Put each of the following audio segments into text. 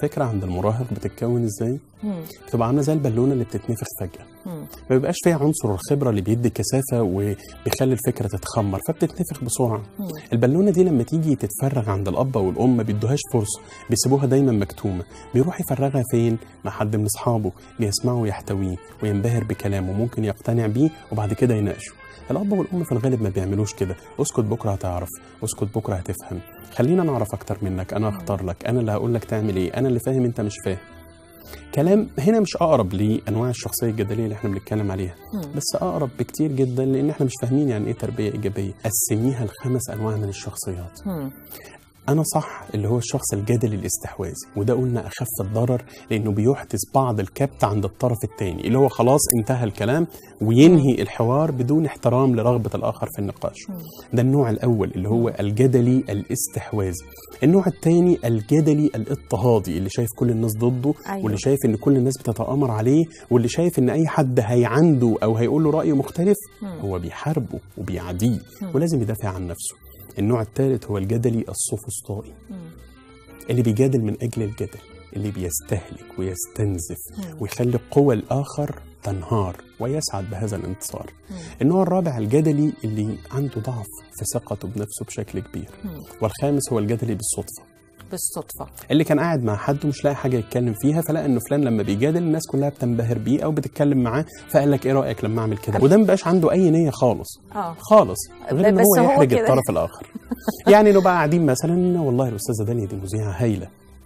فكره عند المراهق بتتكون ازاي مم. بتبقى عامله زي البالونه اللي بتتنفخ فجاه مم. ما بيبقاش فيها عنصر الخبره اللي بيدي كثافه وبيخلي الفكره تتخمر فبتتنفخ بسرعه مم. البالونه دي لما تيجي تتفرغ عند الاب والام ما بيدوهاش فرصه بيسيبوها دايما مكتومه بيروح يفرغها فين مع حد من اصحابه بيسمعه ويحتويه وينبهر بكلامه ممكن يقتنع بيه وبعد كده يناقشه الاب والام في الغالب ما بيعملوش كده اسكت بكره هتعرف اسكت بكره هتفهم خلينا نعرف اكتر منك انا اختار لك انا اللي هقول لك تعمل ايه انا اللي فاهم انت مش فاهم كلام هنا مش اقرب لانواع الشخصيه الجدليه اللي احنا بنتكلم عليها مم. بس اقرب بكتير جدا لان احنا مش فاهمين يعني ايه تربيه ايجابيه قسميها لخمس انواع من الشخصيات مم. انا صح اللي هو الشخص الجدلي الاستحواذي وده قلنا اخف الضرر لانه بيحدث بعض الكبت عند الطرف الثاني اللي هو خلاص انتهى الكلام وينهي الحوار بدون احترام لرغبه الاخر في النقاش ده النوع الاول اللي هو الجدلي الاستحواذي النوع الثاني الجدلي الاضطهادي اللي شايف كل الناس ضده أيوة. واللي شايف ان كل الناس بتتآمر عليه واللي شايف ان اي حد هيعنده او هيقول له راي مختلف مم. هو بيحاربه وبيعاديه مم. ولازم يدافع عن نفسه النوع الثالث هو الجدلي السوفسطائي مم. اللي بيجادل من اجل الجدل اللي بيستهلك ويستنزف مم. ويخلي قوى الاخر تنهار ويسعد بهذا الانتصار مم. النوع الرابع الجدلي اللي عنده ضعف في ثقته بنفسه بشكل كبير مم. والخامس هو الجدلي بالصدفه بالصدفه اللي كان قاعد مع حد ومش لاقي حاجه يتكلم فيها فلقى انه فلان لما بيجادل الناس كلها بتنبهر بيه او بتتكلم معاه فقال لك ايه رايك لما اعمل كده وده مبقاش عنده اي نيه خالص اه خالص غير ان بس هو هو يحرج كده. الطرف الاخر يعني نبقى قاعدين مثلا والله الاستاذه داليا دي مذيعه هايله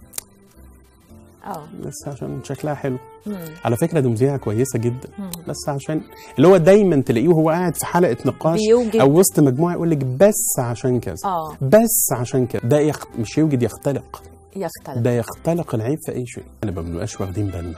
اه بس عشان شكلها حلو مم. على فكره دي مذيعه كويسه جدا مم. بس عشان اللي هو دايما تلاقيه وهو قاعد في حلقه نقاش بيوجد او وسط مجموعه يقول لك بس عشان كذا اه بس عشان كده ده يخ... مش يوجد يختلق يختلف ده يختلق العيب في اي شيء انا ما بنبقاش واخدين بالنا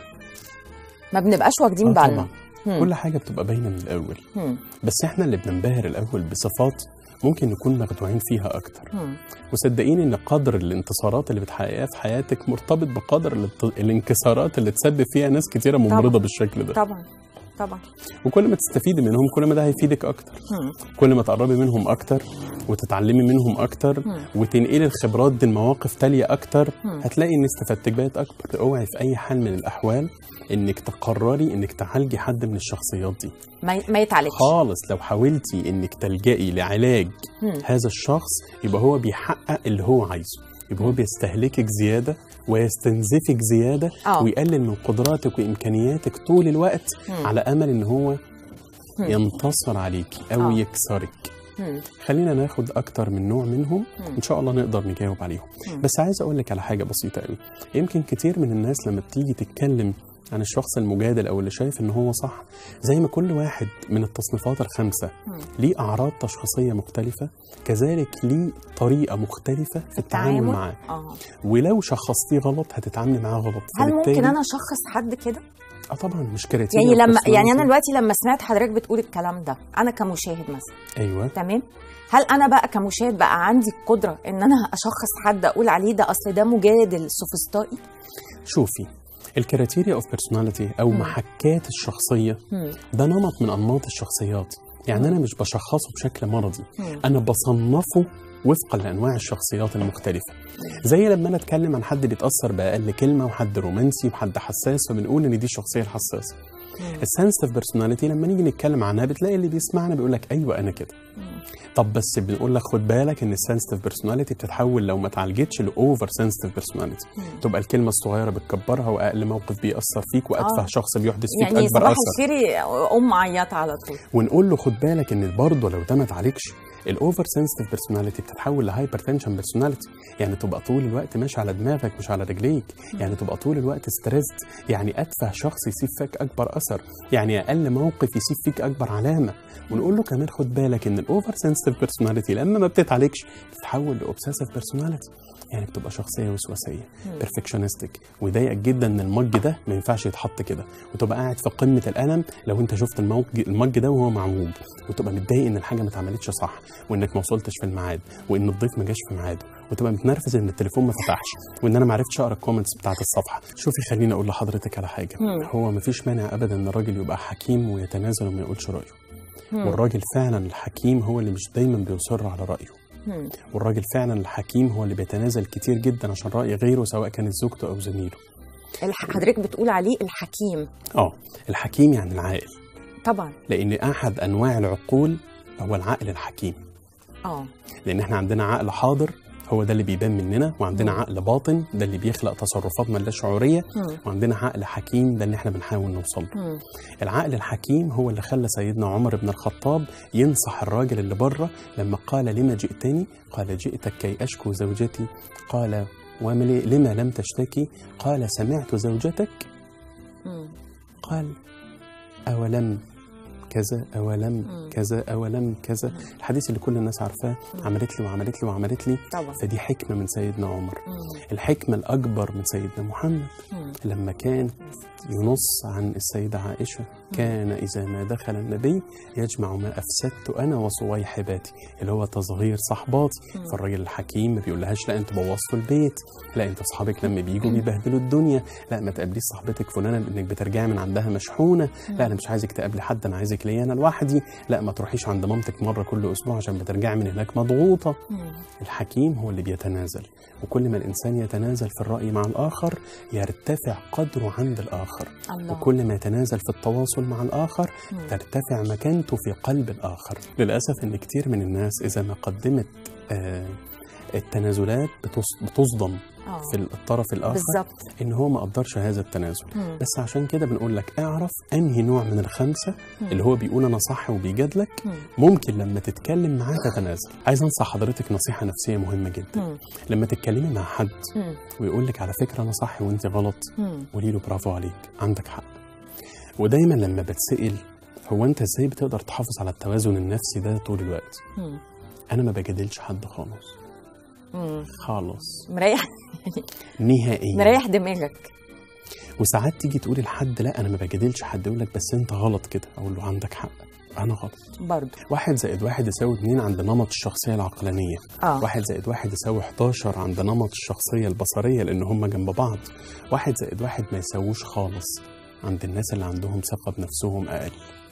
ما بنبقاش واخدين آه بالنا طبعا مم. كل حاجه بتبقى باينه من الاول مم. بس احنا اللي بننبهر الاول بصفات ممكن نكون مخدوعين فيها اكتر مم. وصدقيني ان قدر الانتصارات اللي بتحققيها في حياتك مرتبط بقدر الانت- الانكسارات اللي تسبب فيها ناس كتيره ممرضه طبعا. بالشكل ده طبعا طبعا وكل ما تستفيدي منهم كل ما ده هيفيدك اكتر مم. كل ما تقربي منهم اكتر وتتعلمي منهم اكتر مم. وتنقلي الخبرات دي لمواقف تالية اكتر مم. هتلاقي ان استفادتك بقت اكبر اوعي في اي حال من الاحوال انك تقرري انك تعالجي حد من الشخصيات دي ما ما يتعالجش خالص لو حاولتي انك تلجئي لعلاج مم. هذا الشخص يبقى هو بيحقق اللي هو عايزه يبقى هو بيستهلكك زياده ويستنزفك زياده اه ويقلل من قدراتك وامكانياتك طول الوقت مم. على امل ان هو مم. ينتصر عليكي او آه. يكسرك مم. خلينا ناخد اكتر من نوع منهم مم. ان شاء الله نقدر نجاوب عليهم مم. بس عايز اقول لك على حاجه بسيطه قوي يمكن كتير من الناس لما بتيجي تتكلم عن الشخص المجادل او اللي شايف ان هو صح زي ما كل واحد من التصنيفات الخمسه مم. ليه اعراض تشخيصيه مختلفه كذلك ليه طريقه مختلفه في التعامل التعامل؟ معاه اه ولو شخصتيه غلط هتتعاملي معاه غلط هل ممكن فبالتالي- انا اشخص حد كده اه طبعا مش كرياتيريا يعني لما personality. يعني انا دلوقتي لما سمعت حضرتك بتقول الكلام ده انا كمشاهد مثلا ايوه تمام هل انا بقى كمشاهد بقى عندي القدره ان انا اشخص حد اقول عليه ده اصل ده مجادل سوفسطائي شوفي الكرياتيريا اوف بيرسوناليتي او مم. محكات الشخصيه مم. ده نمط من انماط الشخصيات يعني انا مش بشخصه بشكل مرضي مم. انا بصنفه وفقا لانواع الشخصيات المختلفه زي لما انا اتكلم عن حد بيتاثر باقل كلمه وحد رومانسي وحد حساس فبنقول ان دي الشخصيه الحساسه مم. السنسيتيف بيرسوناليتي لما نيجي نتكلم عنها بتلاقي اللي بيسمعنا بيقول لك ايوه انا كده مم. طب بس بنقول لك خد بالك ان السنسيتيف بيرسوناليتي بتتحول لو ما اتعالجتش لاوفر سنسيتيف بيرسوناليتي مم. تبقى الكلمه الصغيره بتكبرها واقل موقف بيأثر فيك واتفه آه. شخص بيحدث فيك يعني اكبر صباح اثر الخير ام عيطه على طول ونقول له خد بالك ان برضه لو ده ما اتعالجش الاوفر سنسيتيف بيرسوناليتي بتتحول لهايبر تنشن بيرسوناليتي يعني تبقى طول الوقت ماشي على دماغك مش على رجليك يعني تبقى طول الوقت ستريسد يعني اتفه شخص يسيب فيك اكبر اثر يعني اقل موقف يسيب فيك اكبر علامه ونقول له كمان خد بالك ان الاوفر سنسيتيف بيرسوناليتي لما ما بتتعالجش بتتحول لاوبسيسيف بيرسوناليتي يعني بتبقى شخصيه وسواسيه بيرفكشنستك ويضايقك جدا ان المج ده ما ينفعش يتحط كده وتبقى قاعد في قمه الالم لو انت شفت الموج المج ده وهو معوج وتبقى متضايق ان الحاجه ما اتعملتش صح وانك ما وصلتش في الميعاد وان الضيف ما جاش في ميعاده وتبقى متنرفز ان التليفون ما فتحش وان انا ما عرفتش اقرا الكومنتس بتاعت الصفحه شوفي خليني اقول لحضرتك على حاجه مم. هو ما فيش مانع ابدا ان الراجل يبقى حكيم ويتنازل وما يقولش رايه مم. والراجل فعلا الحكيم هو اللي مش دايما بيصر على رايه مم. والراجل فعلا الحكيم هو اللي بيتنازل كتير جدا عشان راي غيره سواء كانت زوجته او زميله الح- حضرتك بتقول عليه الحكيم اه الحكيم يعني العاقل طبعا لان احد انواع العقول هو العقل الحكيم اه لان احنا عندنا عقل حاضر هو ده اللي بيبان مننا وعندنا مم. عقل باطن ده اللي بيخلق تصرفاتنا اللا شعوريه مم. وعندنا عقل حكيم ده اللي احنا بنحاول نوصل له مم. العقل الحكيم هو اللي خلى سيدنا عمر بن الخطاب ينصح الراجل اللي بره لما قال لما جئتني قال جئتك كي أشكو زوجتي قال وما لي- لما لم تشتكي قال سمعت زوجتك مم. قال أولم كذا أولم مم. كذا أولم كذا الحديث اللي كل الناس عارفاه مم. عملت لي وعملت لي وعملت لي طبعا فدي حكمة من سيدنا عمر مم. الحكمة الأكبر من سيدنا محمد مم. لما كان ينص عن السيدة عائشة كان إذا ما دخل النبي يجمع ما أفسدت أنا وصويحباتي اللي هو تصغير صحباتي مم. فالراجل الحكيم ما بيقولهاش لا أنت بوظتوا البيت لا أنت أصحابك لما بيجوا بيبهدلوا الدنيا لا ما تقابليش صاحبتك فلانة لأنك بترجعي من عندها مشحونة لا أنا مش عايزك تقابلي حد أنا عايزك ليا أنا لوحدي لا ما تروحيش عند مامتك مرة كل أسبوع عشان بترجعي من هناك مضغوطة مم. الحكيم هو اللي بيتنازل وكل ما الإنسان يتنازل في الرأي مع الآخر يرتفع قدره عند الآخر الله وكل ما يتنازل في التواصل مع الآخر مم. ترتفع مكانته في قلب الآخر للأسف إن كتير من الناس إذا ما قدمت آه التنازلات بتص- بتصدم آه. في الطرف الآخر بالظبط إن هو ما قدرش هذا التنازل مم. بس عشان كده بنقول لك اعرف أنهي نوع من الخمسة مم. اللي هو بيقول أنا صح وبيجادلك مم. ممكن لما تتكلم معاه تتنازل عايز أنصح حضرتك نصيحة نفسية مهمة جدا مم. لما تتكلمي مع حد مم. ويقول لك على فكرة أنا صح وأنت غلط مم. قولي له برافو عليك عندك حق ودايما لما بتسأل هو انت ازاي بتقدر تحافظ على التوازن النفسي ده طول الوقت مم. انا ما بجادلش حد خالص مم. خالص مريح نهائيا مريح دماغك وساعات تيجي تقولي لحد لا انا ما بجادلش حد يقول لك بس انت غلط كده اقول له عندك حق انا غلط برضو واحد زائد واحد يساوي اتنين عند نمط الشخصية العقلانية اه واحد زائد واحد يساوي 11 عند نمط الشخصية البصرية لأن هم جنب بعض واحد زائد واحد ما يساووش خالص عند الناس اللي عندهم ثقة بنفسهم أقل